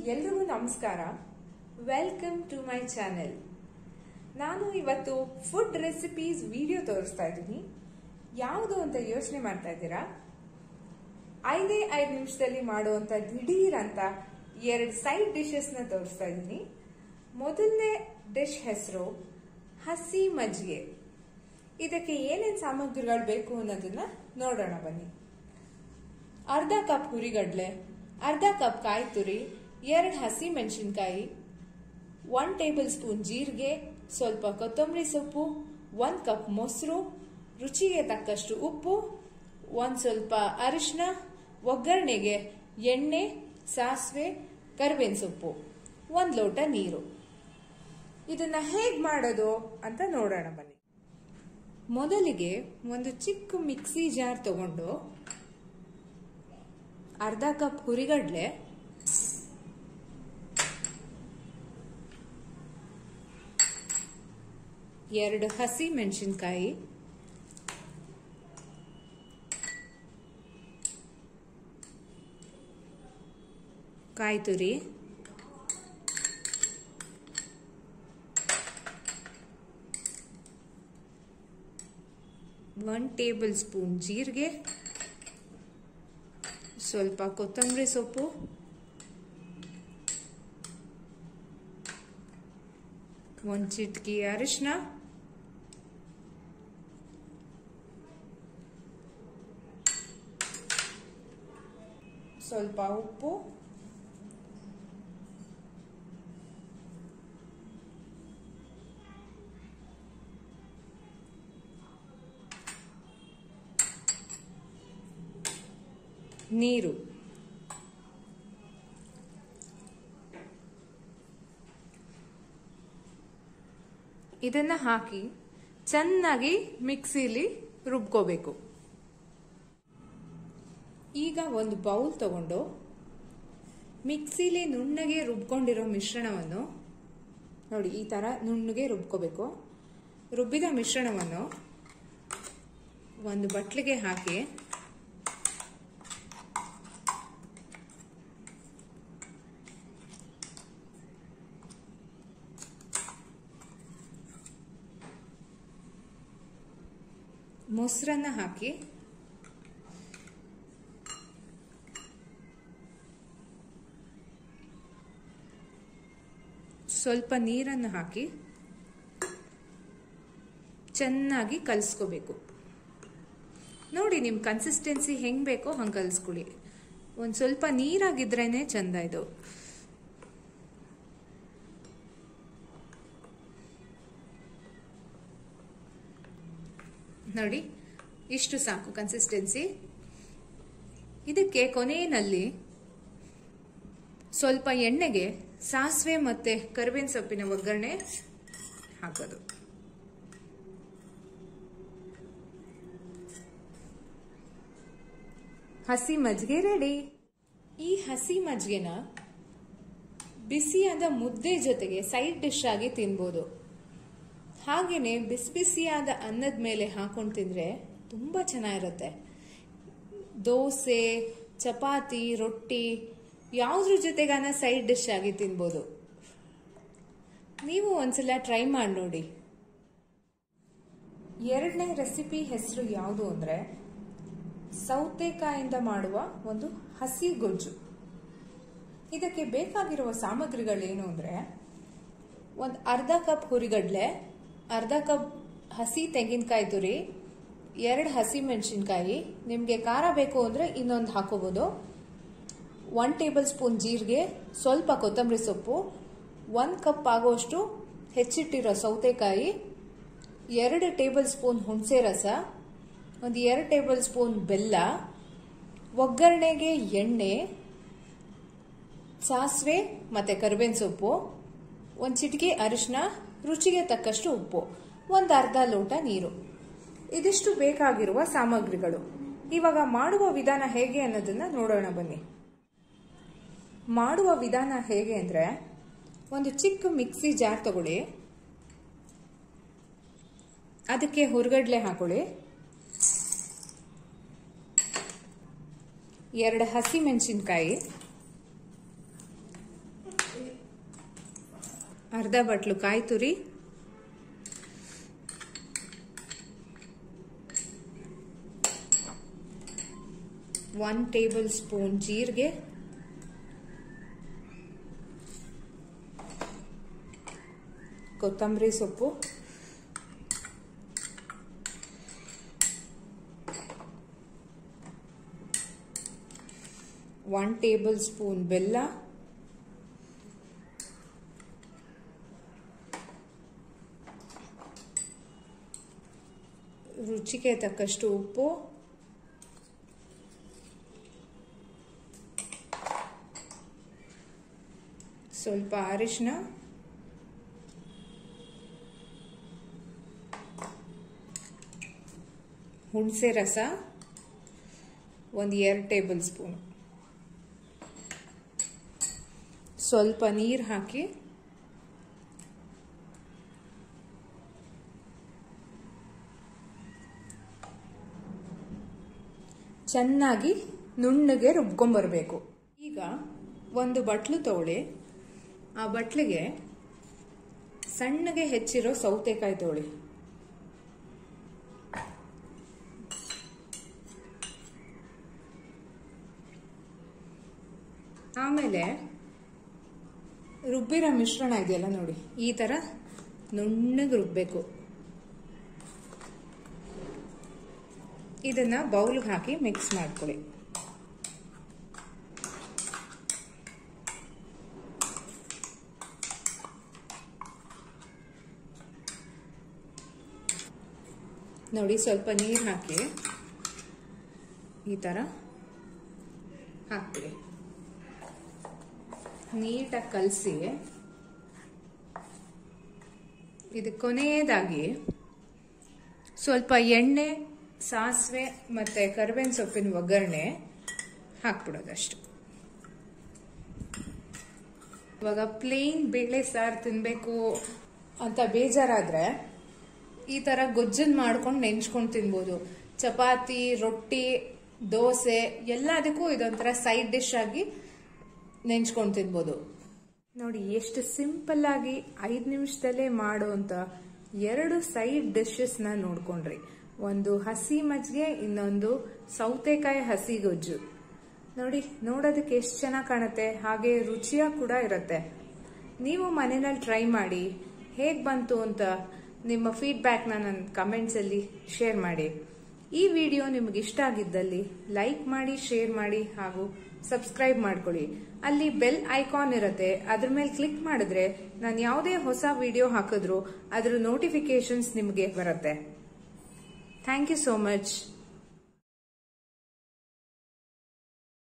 ಎಲ್ರಿಗೂ ನಮಸ್ಕಾರ welcome to my channel ನಾನು ಇವತ್ತು ಫುಡ್ ರೆಸಿಪೀಸ್ ವಿಡಿಯೋ ತೋರಿಸ್ತಾ ಇದ್ದೀನಿ ಯಾವುದು ಅಂತ ಯೋಚನೆ ಮಾಡ್ತಾ ಇದ್ದೀರಾ ಐದೇ ಐದು ನಿಮಿಷದಲ್ಲಿ ಮಾಡುವಂತ ದಿಢೀರ್ ಅಂತ ಎರಡು ಸೈಡ್ ಡಿಶಸ್ನ ತೋರಿಸ್ತಾ ಇದ್ದೀನಿ ಮೊದಲನೇ ಡಿಶ್ ಹೆಸರು ಹಸಿ ಮಜ್ಜಿಗೆ ಇದಕ್ಕೆ ಏನೇನು ಸಾಮಗ್ರಿಗಳು ಬೇಕು ಅನ್ನೋದನ್ನ ನೋಡೋಣ ಬನ್ನಿ ಅರ್ಧ ಕಪ್ ಹುರಿಗಡ್ಲೆ ಅರ್ಧ ಕಪ್ ಕಾಯಿ ತುರಿ ಎರಡು ಹಸಿ ಮೆಣಸಿನ್ಕಾಯಿ ಒನ್ ಟೇಬಲ್ ಸ್ಪೂನ್ ಜೀರಿಗೆ ಸ್ವಲ್ಪ ಕೊತ್ತಂಬರಿ ಸೊಪ್ಪು ಒಂದು ಕಪ್ ಮೊಸರು ರುಚಿಗೆ ತಕ್ಕಷ್ಟು ಉಪ್ಪು ಒಂದು ಸ್ವಲ್ಪ ಅರಿಶಿನ ಒಗ್ಗರಣೆಗೆ ಎಣ್ಣೆ ಸಾಸಿವೆ ಕರಿಬೇವಿನ ಸೊಪ್ಪು ಒಂದು ಲೋಟ ನೀರು ಇದನ್ನ ಹೇಗೆ ಮಾಡೋದು ಅಂತ ನೋಡೋಣ ಬನ್ನಿ ಮೊದಲಿಗೆ ಒಂದು ಚಿಕ್ಕ ಮಿಕ್ಸಿ ಜಾರ್ ತಗೊಂಡು ಅರ್ಧ ಕಪ್ ಹುರಿಗಡ್ಲೆ ಎರಡು ಹಸಿ ಮೆಣಸಿನ್ಕಾಯಿ ಕಾಯಿ ತುರಿ ಒನ್ ಟೇಬಲ್ ಸ್ಪೂನ್ ಜೀರಿಗೆ ಸ್ವಲ್ಪ ಕೊತ್ತಂಬರಿ ಸೊಪ್ಪು ಒಂದು ಚಿಟಕಿ ಅರಿಶಿನ ಸ್ವಲ್ಪ ಉಪ್ಪು ನೀರು ಇದನ್ನ ಹಾಕಿ ಚೆನ್ನಾಗಿ ಮಿಕ್ಸಿಲಿ ರುಬ್ಕೋಬೇಕು ಈಗ ಒಂದು ಬೌಲ್ ತಗೊಂಡು ಮಿಕ್ಸಿಲಿ ನುಣ್ಣಗೆ ರುಬ್ಕೊಂಡಿರೋ ಮಿಶ್ರಣವನ್ನು ನೋಡಿ ಈ ತರ ನುಣ್ಣಗೆ ರುಬ್ಕೋಬೇಕು ರುಬ್ಬಿದ ಮಿಶ್ರಣವನ್ನು ಒಂದು ಬಟ್ಲಿಗೆ ಹಾಕಿ ಮೊಸರನ್ನ ಹಾಕಿ ಸ್ವಲ್ಪ ನೀರನ್ನು ಹಾಕಿ ಚೆನ್ನಾಗಿ ಕಲಿಸ್ಕೋಬೇಕು ನೋಡಿ ನಿಮ್ಮ ಕನ್ಸಿಸ್ಟೆನ್ಸಿ ಹೆಂಗ್ ಬೇಕೋ ಹಂಗೆ ಕಲಿಸ್ಕೊಳ್ಳಿ ಒಂದು ಸ್ವಲ್ಪ ನೀರಾಗಿದ್ರೇನೆ ಚಂದ ಇದು ನೋಡಿ ಇಷ್ಟು ಸಾಕು ಕನ್ಸಿಸ್ಟೆನ್ಸಿ ಇದಕ್ಕೆ ಕೊನೆಯಲ್ಲಿ ಸ್ವಲ್ಪ ಎಣ್ಣೆಗೆ ಸಾಸಿವೆ ಮತ್ತೆ ಕರಿಬೇವಿನ ಸೊಪ್ಪಿನ ಒಗ್ಗರಣೆ ಹಾಕೋದು ಹಸಿ ಮಜ್ಜಿಗೆ ರೆಡಿ ಈ ಹಸಿ ಮಜ್ಜಿಗೆನ ಬಿಸಿಯಾದ ಮುದ್ದೆ ಜೊತೆಗೆ ಸೈಡ್ ಡಿಶ್ ಆಗಿ ತಿನ್ಬೋದು ಹಾಗೇನೆ ಬಿಸಿ ಬಿಸಿಯಾದ ಅನ್ನದ ಮೇಲೆ ಹಾಕೊಂಡು ತಿಂದ್ರೆ ತುಂಬಾ ಚೆನ್ನಾಗಿರುತ್ತೆ ದೋಸೆ ಚಪಾತಿ ರೊಟ್ಟಿ ಯಾವುದ್ರ ಜೊತೆಗಾನ ಸೈಡ್ ಡಿಶ್ ಆಗಿ ತಿನ್ಬೋದು ನೀವು ಒಂದ್ಸಲ ಟ್ರೈ ಮಾಡಿ ನೋಡಿ ಎರಡನೇ ರೆಸಿಪಿ ಹೆಸರು ಯಾವುದು ಅಂದ್ರೆ ಸೌತೆಕಾಯಿಂದ ಮಾಡುವ ಒಂದು ಹಸಿ ಗೊಜ್ಜು ಇದಕ್ಕೆ ಬೇಕಾಗಿರುವ ಸಾಮಗ್ರಿಗಳೇನು ಅಂದ್ರೆ ಒಂದು ಅರ್ಧ ಕಪ್ ಹುರಿಗಡ್ಲೆ ಅರ್ಧ ಕಪ್ ಹಸಿ ತೆಂಗಿನಕಾಯಿ ತುರಿ ಎರಡು ಹಸಿ ಮೆಣಸಿನ್ಕಾಯಿ ನಿಮಗೆ ಖಾರ ಬೇಕು ಅಂದರೆ ಇನ್ನೊಂದು ಹಾಕೋಬೋದು ಒನ್ ಟೇಬಲ್ ಸ್ಪೂನ್ ಜೀರಿಗೆ ಸ್ವಲ್ಪ ಕೊತ್ತಂಬರಿ ಸೊಪ್ಪು ಒಂದು ಕಪ್ ಆಗುವಷ್ಟು ಹೆಚ್ಚಿಟ್ಟಿರೋ ಸೌತೆಕಾಯಿ ಎರಡು ಟೇಬಲ್ ಸ್ಪೂನ್ ಹುಣಸೆ ರಸ ಒಂದು ಎರಡು ಟೇಬಲ್ ಸ್ಪೂನ್ ಬೆಲ್ಲ ಒಗ್ಗರಣೆಗೆ ಎಣ್ಣೆ ಸಾಸಿವೆ ಮತ್ತು ಕರಿಬೇವಿನ ಸೊಪ್ಪು ಒಂದು ಚಿಟಿಕೆ ಅರಿಶಿನ ರುಚಿಗೆ ತಕ್ಕಷ್ಟು ಉಪ್ಪು ಒಂದು ಅರ್ಧ ಲೋಟ ನೀರು ಇದಿಷ್ಟು ಬೇಕಾಗಿರುವ ಸಾಮಗ್ರಿಗಳು ಇವಾಗ ಮಾಡುವ ವಿಧಾನ ಹೇಗೆ ಅನ್ನೋದನ್ನ ನೋಡೋಣ ಬನ್ನಿ ಮಾಡುವ ವಿಧಾನ ಹೇಗೆ ಅಂದ್ರೆ ಒಂದು ಚಿಕ್ಕ ಮಿಕ್ಸಿ ಜಾರ್ ತಗೊಳ್ಳಿ ಅದಕ್ಕೆ ಹುರ್ಗಡ್ಲೆ ಹಾಕೊಳ್ಳಿ ಎರಡು ಹಸಿ ಮೆಣಸಿನ್ಕಾಯಿ ಅರ್ಧ ಬಟ್ಲು ಕಾಯಿ ತುರಿ ಒನ್ ಟೇಬಲ್ ಸ್ಪೂನ್ ಜೀರಿಗೆ ಕೊತ್ತಂಬರಿ ಸೊಪ್ಪು ಒನ್ ಟೇಬಲ್ ಸ್ಪೂನ್ ಬೆಲ್ಲ ರುಚಿಗೆ ತಕ್ಕಷ್ಟು ಉಪ್ಪು ಸ್ವಲ್ಪ ಅರಿಶಿನ ಹುಣಸೆ ರಸ ಒಂದು ಎರಡು ಟೇಬಲ್ ಸ್ಪೂನ್ ಸ್ವಲ್ಪ ನೀರು ಹಾಕಿ ಚೆನ್ನಾಗಿ ನುಣ್ಣಗೆ ರುಬ್ಕೊಂಬರ್ಬೇಕು ಈಗ ಒಂದು ಬಟ್ಲು ತಗೊಳ್ಳಿ ಆ ಬಟ್ಲಿಗೆ ಸಣ್ಣಗೆ ಹೆಚ್ಚಿರೋ ಸೌತೆಕಾಯಿ ತಗೊಳ್ಳಿ ಆಮೇಲೆ ರುಬ್ಬಿರೋ ಮಿಶ್ರಣ ಇದೆಯಲ್ಲ ನೋಡಿ ಈ ಥರ ನುಣ್ಣಗೆ ರುಬ್ಬಬೇಕು ಇದನ್ನ ಬೌಲ್ಗೆ ಹಾಕಿ ಮಿಕ್ಸ್ ಮಾಡ್ಕೊಳ್ಳಿ ನೋಡಿ ಸ್ವಲ್ಪ ನೀರು ಹಾಕಿ ಈ ಥರ ಹಾಕ್ಬಿಡಿ ನೀಟಾಗಿ ಕಲಸಿ ಇದು ಕೊನೆಯದಾಗಿ ಸ್ವಲ್ಪ ಎಣ್ಣೆ ಸಾಸಿವೆ ಮತ್ತು ಕರಿಬೇವಿನ ಸೊಪ್ಪಿನ ಒಗ್ಗರಣೆ ಹಾಕ್ಬಿಡೋದಷ್ಟು ಇವಾಗ ಪ್ಲೇನ್ ಬೇಳೆ ಸಾರು ತಿನ್ನಬೇಕು ಅಂತ ಬೇಜಾರಾದರೆ ಈ ಥರ ಗೊಜ್ಜನ್ನು ಮಾಡ್ಕೊಂಡು ನೆಂಚ್ಕೊಂಡು ತಿನ್ಬೋದು ಚಪಾತಿ ರೊಟ್ಟಿ ದೋಸೆ ಎಲ್ಲದಕ್ಕೂ ಇದೊಂಥರ ಸೈಡ್ ಡಿಶ್ ಆಗಿ ನೆಂಚ್ಕೊಂಡು ತಿನ್ಬೋದು ನೋಡಿ ಎಷ್ಟು ಸಿಂಪಲ್ ಆಗಿ ಐದು ನಿಮಿಷದಲ್ಲೇ ಮಾಡುವಂತ ಎರಡು ಸೈಡ್ ಡಿಶಸ್ನ ನೋಡ್ಕೊಂಡ್ರಿ ಒಂದು ಹಸಿ ಮಜ್ಜಿಗೆ ಇನ್ನೊಂದು ಸೌತೆಕಾಯಿ ಹಸಿ ಗೊಜ್ಜು ನೋಡಿ ನೋಡೋದಕ್ಕೆ ಎಷ್ಟು ಚೆನ್ನಾಗಿ ಕಾಣುತ್ತೆ ಹಾಗೆ ರುಚಿಯಾಗಿ ಕೂಡ ಇರುತ್ತೆ ನೀವು ಮನೆಯಲ್ಲಿ ಟ್ರೈ ಮಾಡಿ ಹೇಗೆ ಬಂತು ಅಂತ ನಿಮ್ಮ ಫೀಡ್ಬ್ಯಾಕ್ನ ನನ್ನ ಕಮೆಂಟ್ಸಲ್ಲಿ ಶೇರ್ ಮಾಡಿ ಈ ವಿಡಿಯೋ ನಿಮ್ಗೆ ಇಷ್ಟ ಆಗಿದ್ದಲ್ಲಿ ಲೈಕ್ ಮಾಡಿ ಶೇರ್ ಮಾಡಿ ಹಾಗೂ ಸಬ್ಸ್ಕ್ರೈಬ್ ಮಾಡ್ಕೊಳ್ಳಿ ಅಲ್ಲಿ ಬೆಲ್ ಐಕಾನ್ ಇರುತ್ತೆ ಅದ್ರ ಮೇಲೆ ಕ್ಲಿಕ್ ಮಾಡಿದ್ರೆ ನಾನು ಯಾವುದೇ ಹೊಸ ವಿಡಿಯೋ ಹಾಕಿದ್ರು ಅದ್ರ ನೋಟಿಫಿಕೇಶನ್ಸ್ ನಿಮಗೆ ಬರುತ್ತೆ ಥ್ಯಾಂಕ್ ಯು ಸೋ ಮಚ್